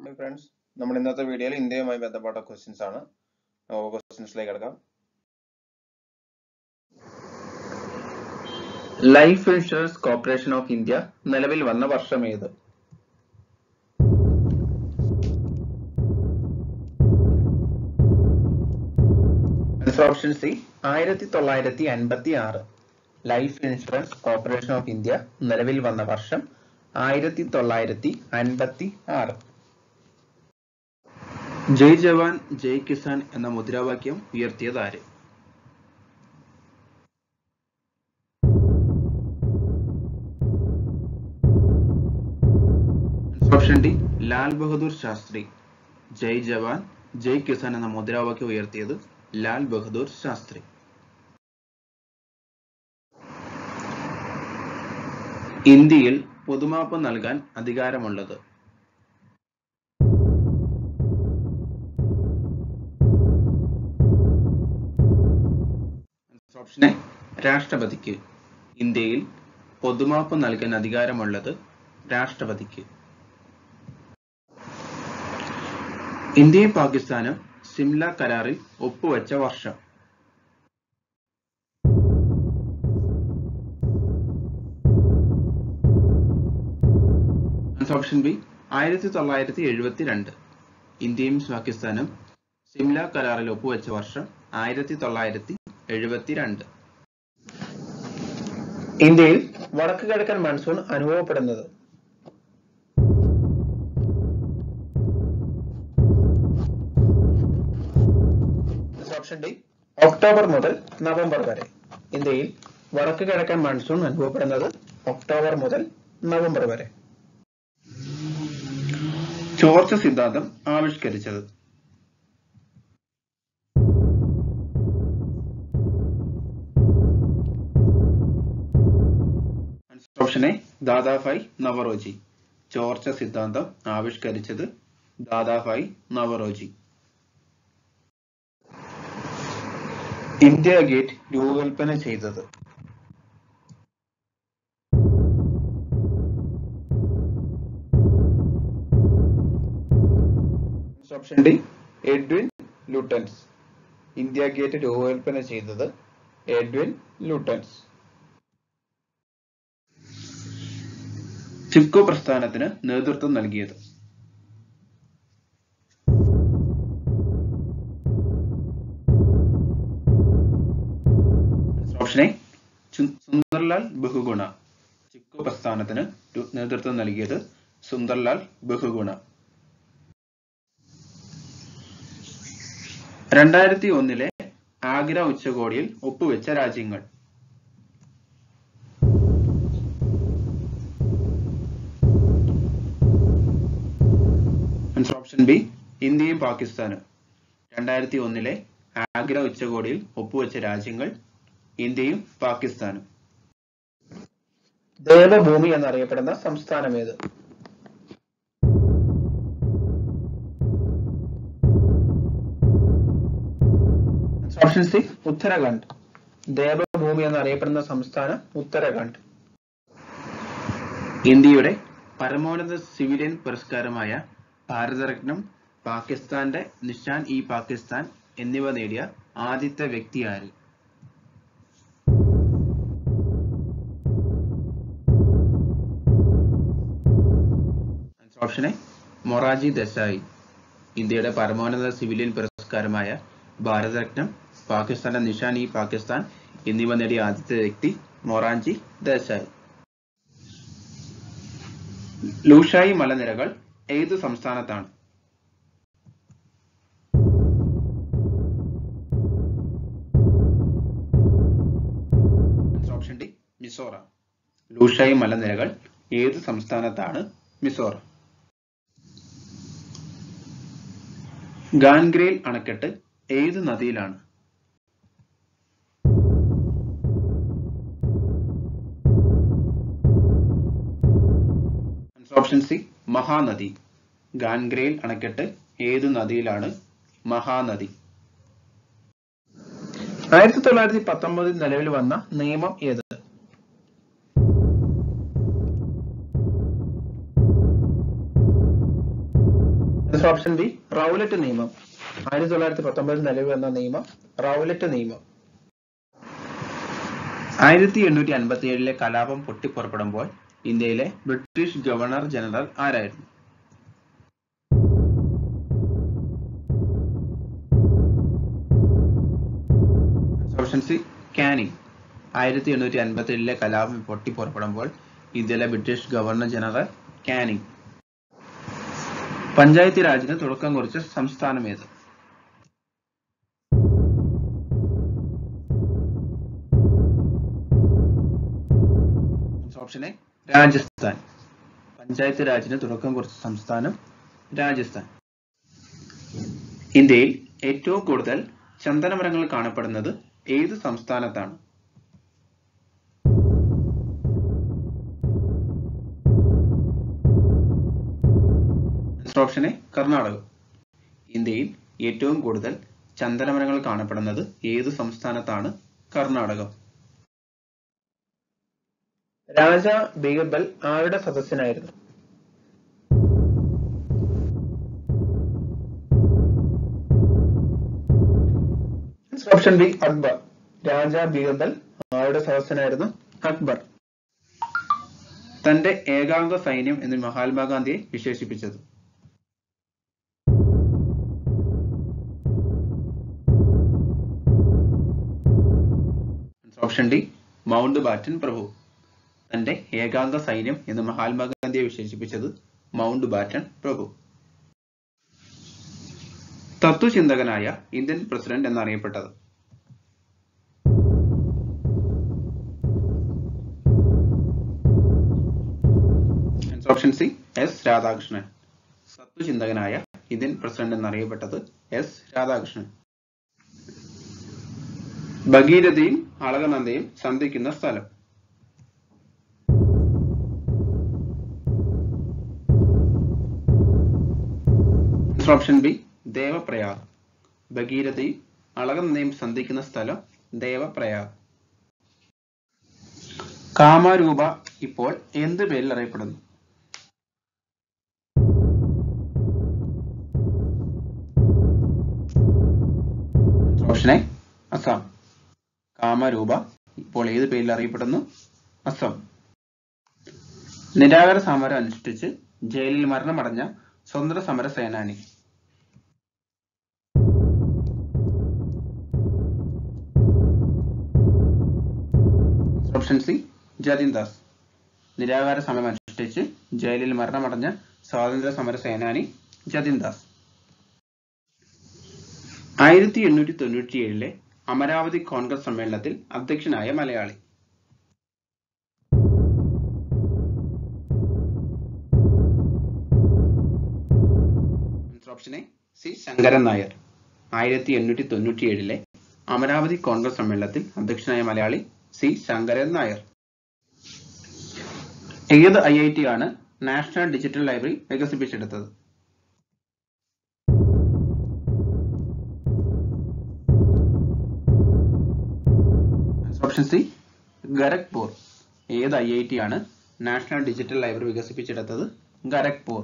morning friends നമ്മൾ ഇന്നത്തെ വീഡിയോയിൽ ഇന്ത്യയുമായി ബന്ധപ്പെട്ട ക്വസ്റ്റ്യൻസ് ആണ് ക്വസ്റ്റ്യൻസിലേക്ക് കിടക്കാം Life Insurance Corporation of India നിലവിൽ വന്ന വർഷം ഏത് ഓപ്ഷൻ സി ആയിരത്തി തൊള്ളായിരത്തി അൻപത്തി ആറ് Life Insurance Corporation of India നിലവിൽ വന്ന വർഷം ആയിരത്തി തൊള്ളായിരത്തി അൻപത്തി ആറ് ജയ് ജവാൻ ജയ് കിസാൻ എന്ന മുദ്രാവാക്യം ഉയർത്തിയത് ആര് ഓപ്ഷൻ ഡി ലാൽ ബഹദൂർ ശാസ്ത്രി ജയ് ജവാൻ ജയ് കിസാൻ എന്ന മുദ്രാവാക്യം ഉയർത്തിയത് ലാൽ ബഹദൂർ ശാസ്ത്രി ഇന്ത്യയിൽ പൊതുമാപ്പ് നൽകാൻ അധികാരമുള്ളത് ഓപ്ഷൻ എ രാഷ്ട്രപതിക്ക് ഇന്ത്യയിൽ പൊതുമാപ്പ് നൽകാൻ അധികാരമുള്ളത് രാഷ്ട്രപതിക്ക് ഇന്ത്യയും പാകിസ്ഥാനും സിംല കരാറിൽ ഒപ്പുവെച്ച വർഷം ഓപ്ഷൻ ബി ആയിരത്തി തൊള്ളായിരത്തി എഴുപത്തിരണ്ട് ഇന്ത്യയും പാകിസ്ഥാനും സിംല കരാറിൽ ഒപ്പുവെച്ച വർഷം ആയിരത്തി തൊള്ളായിരത്തി എഴുപത്തിരണ്ട് ഇന്ത്യയിൽ വടക്ക് കിഴക്കൻ മൺസൂൺ അനുഭവപ്പെടുന്നത് ഓപ്ഷൻ ഡി ഒക്ടോബർ മുതൽ നവംബർ വരെ ഇന്ത്യയിൽ വടക്ക് കിഴക്കൻ മൺസൂൺ അനുഭവപ്പെടുന്നത് ഒക്ടോബർ മുതൽ നവംബർ വരെ ചോർച്ച സിദ്ധാന്തം ആവിഷ്കരിച്ചത് ഓപ്ഷൻ എ ദാദാഭായ് നവറോജി ചോർച്ച സിദ്ധാന്തം ആവിഷ്കരിച്ചത് ദാദാഭായ് നവറോജി ഇന്ത്യ ഗേറ്റ് രൂപകൽപ്പന ചെയ്തത് option D Edwin Lutyens India Gate രൂപകൽപ്പന ചെയ്തത് എഡ്വിൻ ലൂട്ടൻസ് ചിപ്കോ പ്രസ്ഥാനത്തിന് നേതൃത്വം നൽകിയത് ഓപ്ഷൻ എ സുന്ദർലാൽ ബഹുഗുണ ചിക്കു പ്രസ്ഥാനത്തിന് നേതൃത്വം നൽകിയത് സുന്ദർലാൽ ബഹുഗുണ രണ്ടായിരത്തി ഒന്നിലെ ആഗ്ര ഉച്ചകോടിയിൽ ഒപ്പുവെച്ച രാജ്യങ്ങൾ ഓപ്ഷൻ ബി ഇന്ത്യയും പാകിസ്ഥാനും രണ്ടായിരത്തി ഒന്നിലെ ആഗ്ര ഉച്ചകോടിയിൽ ഒപ്പുവെച്ച രാജ്യങ്ങൾ ഇന്ത്യയും പാകിസ്ഥാനും ദേവഭൂമി എന്നറിയപ്പെടുന്ന സംസ്ഥാനം ഏത് ഓപ്ഷൻ സി ഉത്തരാഖണ്ഡ് ദേവഭൂമി എന്നറിയപ്പെടുന്ന സംസ്ഥാനം ഉത്തരാഖണ്ഡ് ഇന്ത്യയുടെ പരമോന്നത സിവിലിയൻ പുരസ്കാരമായ ഭാരതരത്നം പാകിസ്ഥാന്റെ നിഷാൻ ഇ പാകിസ്ഥാൻ എന്നിവ നേടിയ ആദ്യത്തെ വ്യക്തി ആര് ഓപ്ഷൻ എ മൊറാജി ദേശായി ഇന്ത്യയുടെ പരമോന്നത സിവിലിയൻ പുരസ്കാരമായ ഭാരതരത്നം പാകിസ്ഥാന്റെ നിഷാൻ ഇ പാകിസ്ഥാൻ എന്നിവ നേടിയ ആദ്യത്തെ വ്യക്തി മൊറാൻജി ദേശായി ലൂഷായി മലനിരകൾ ഏത് സംസ്ഥാനത്താണ് ഓപ്ഷൻ ഡി മിസോറാം ലൂഷായി മലനിരകൾ ഏത് സംസ്ഥാനത്താണ് മിസോറാം ഗാൻഗ്രേൽ അണക്കെട്ട് ഏത് നദിയിലാണ് ഓപ്ഷൻ സി മഹാനദി ഗാൻഗ്രേൽ അണക്കെട്ട് ഏത് നദിയിലാണ് മഹാനദി ആയിരത്തി തൊള്ളായിരത്തി പത്തൊമ്പതിൽ നിലവിൽ വന്ന നിയമം ഏത് ആൻസർ ഓപ്ഷൻ ബി റൗലറ്റ് നിയമം ആയിരത്തി തൊള്ളായിരത്തി പത്തൊമ്പതിൽ നിലവിൽ വന്ന നിയമം റൗലറ്റ് നിയമം ആയിരത്തി എണ്ണൂറ്റി അൻപത്തി ഏഴിലെ കലാപം പൊട്ടിപ്പുറപ്പെടുമ്പോൾ ഇന്ത്യയിലെ ബ്രിട്ടീഷ് ഗവർണർ ജനറൽ ആരായിരുന്നു ഓപ്ഷൻ സി കാനിങ് ആയിരത്തി എണ്ണൂറ്റി അൻപത്തി ഏഴിലെ കലാപം പൊട്ടിപ്പുറപ്പെടുമ്പോൾ ഇന്ത്യയിലെ British governor general Canning panchayat രാജിന് തുടക്കം കുറിച്ച സംസ്ഥാനം ഏത് ഓപ്ഷൻ എ രാജസ്ഥാൻ പഞ്ചായത്ത് രാജിന് തുടക്കം കുറിച്ച സംസ്ഥാനം രാജസ്ഥാൻ ഇന്ത്യയിൽ ഏറ്റവും കൂടുതൽ ചന്ദനമരങ്ങൾ കാണപ്പെടുന്നത് ഏത് സംസ്ഥാനത്താണ് ഓപ്ഷൻ എ കർണാടക ഇന്ത്യയിൽ ഏറ്റവും കൂടുതൽ ചന്ദനമരങ്ങൾ കാണപ്പെടുന്നത് ഏത് സംസ്ഥാനത്താണ് കർണാടകം രാജ ബീർബൽ ആരുടെ സദസ്യനായിരുന്നു ഓപ്ഷൻ ബി അക്ബർ രാജ ബീർബൽ ആരുടെ സദസ്യനായിരുന്നു അക്ബർ തന്റെ ഏകാംഗ സൈന്യം എന്ന് മഹാത്മാഗാന്ധിയെ വിശേഷിപ്പിച്ചത് ഓപ്ഷൻ ഡി മൗണ്ട് ബാറ്റൻ പ്രഭു തന്റെ ഏകാംഗ സൈന്യം എന്ന് മഹാത്മാഗാന്ധിയെ വിശേഷിപ്പിച്ചത് മൗണ്ട് ബാറ്റൻ പ്രഭു തത്വചിന്തകനായ ഇന്ത്യൻ പ്രസിഡന്റ് എന്നറിയപ്പെട്ടത് ഓപ്ഷൻ സി എസ് രാധാകൃഷ്ണൻ തത്വചിന്തകനായ ഇന്ത്യൻ പ്രസിഡന്റ് എന്നറിയപ്പെട്ടത് എസ് രാധാകൃഷ്ണൻ ഭഗീരഥയും അളകനന്ദയും സന്ധിക്കുന്ന സ്ഥലം ഓപ്ഷൻ ബി ദേവപ്രയാഗ് ഭഗീരഥയും അളകനന്ദയും സന്ധിക്കുന്ന സ്ഥലം ദേവപ്രയാഗ് കാമരൂപ ഇപ്പോൾ എന്ത് പേരിൽ അറിയപ്പെടുന്നു ഓപ്ഷൻ എ അസം കാമരൂപ ഇപ്പോൾ ഏത് പേരിൽ അറിയപ്പെടുന്നു അസം നിരാകര സമരം അനുഷ്ഠിച്ച് ജയിലിൽ മരണമടഞ്ഞ സ്വതന്ത്ര സമര സേനാനി ഓപ്ഷൻ സി ജതിൻ ദാസ് നിരാകാര സമരം അനുഷ്ഠിച്ച് ജയിലിൽ മരണമടഞ്ഞ സ്വാതന്ത്ര്യ സമര സേനാനി ജതിൻ ദാസ് ആയിരത്തി എണ്ണൂറ്റി തൊണ്ണൂറ്റി ഏഴിലെ അമരാവതി കോൺഗ്രസ് സമ്മേളനത്തിൽ അധ്യക്ഷനായ മലയാളി option A C Sankaran Nair ആയിരത്തി എണ്ണൂറ്റി തൊണ്ണൂറ്റി ഏഴിലെ അമരാവതി കോൺഗ്രസ് സമ്മേളനത്തിൽ അധ്യക്ഷനായ മലയാളി സി ശങ്കരൻ നായർ ഏത് ഐ ഐ ടി ആണ് നാഷണൽ ഡിജിറ്റൽ ലൈബ്രറി വികസിപ്പിച്ചെടുത്തത് ഓപ്ഷൻ സി ഗരഖ്പൂർ ഏത് ഐ ഐ ടി ആണ് നാഷണൽ ഡിജിറ്റൽ ലൈബ്രറി വികസിപ്പിച്ചെടുത്തത് ഗരഖ്പൂർ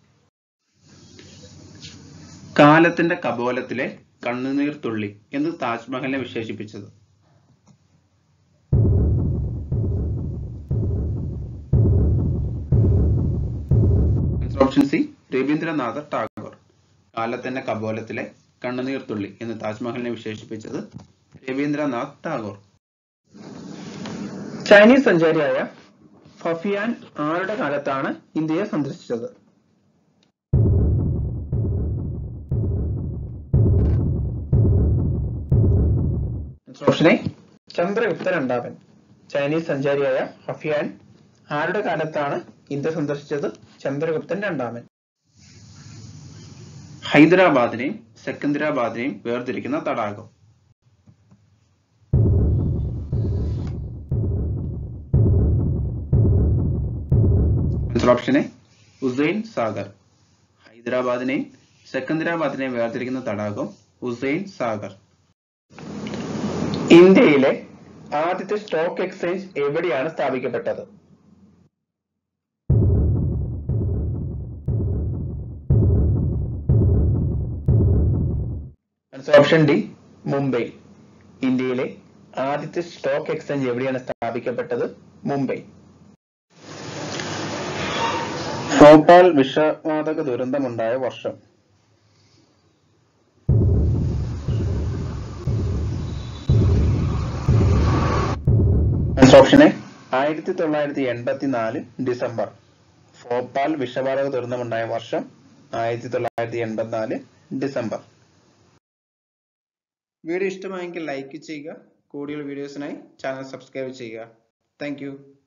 കാലത്തിന്റെ കപോലത്തിലെ കണ്ണുനീർ തുള്ളി എന്ന് താജ്മഹലിനെ വിശേഷിപ്പിച്ചത് ഓപ്ഷൻ സി രവീന്ദ്രനാഥ ടാഗോർ കാലത്തിന്റെ കപോലത്തിലെ കണ്ണുനീർ തുള്ളി എന്ന് താജ്മഹലിനെ വിശേഷിപ്പിച്ചത് രവീന്ദ്രനാഥ് ടാഗോർ ചൈനീസ് സഞ്ചാരിയായ ഫഫിയാൻ ആരുടെ കാലത്താണ് ഇന്ത്യയെ സന്ദർശിച്ചത് ഓപ്ഷൻ എ ചന്ദ്രഗുപ്ത രണ്ടാമൻ ചൈനീസ് സഞ്ചാരിയായ ഹഫിയാൻ ആരുടെ കാലത്താണ് ഇന്ത്യ സന്ദർശിച്ചത് ചന്ദ്രഗുപ്തൻ രണ്ടാമൻ ഹൈദരാബാദിനെയും സെക്കന്ദരാബാദിനെയും വേർതിരിക്കുന്ന തടാകം ഓപ്ഷൻ എ ഉസൈൻ സാഗർ ഹൈദരാബാദിനെയും സെക്കന്ദരാബാദിനെയും വേർതിരിക്കുന്ന തടാകം ഉസൈൻ സാഗർ ഇന്ത്യയിലെ ആദ്യത്തെ സ്റ്റോക്ക് എക്സ്ചേഞ്ച് എവിടെയാണ് സ്ഥാപിക്കപ്പെട്ടത് ഓപ്ഷൻ ഡി മുംബൈ ഇന്ത്യയിലെ ആദ്യത്തെ സ്റ്റോക്ക് എക്സ്ചേഞ്ച് എവിടെയാണ് സ്ഥാപിക്കപ്പെട്ടത് മുംബൈ ഭോപ്പാൽ വിഷവാതക ദുരന്തമുണ്ടായ വർഷം ഓപ്ഷൻ എ ആയിരത്തി തൊള്ളായിരത്തി എൺപത്തി നാല് ഡിസംബർ ഭോപ്പാൽ വിഷവാതക ദുരന്തമുണ്ടായ വർഷം ആയിരത്തി തൊള്ളായിരത്തി എൺപത്തിനാല് ഡിസംബർ വീഡിയോ ഇഷ്ടമായെങ്കിൽ ലൈക്ക് ചെയ്യുക കൂടുതൽ വീഡിയോസിനായി ചാനൽ സബ്സ്ക്രൈബ് ചെയ്യുക താങ്ക്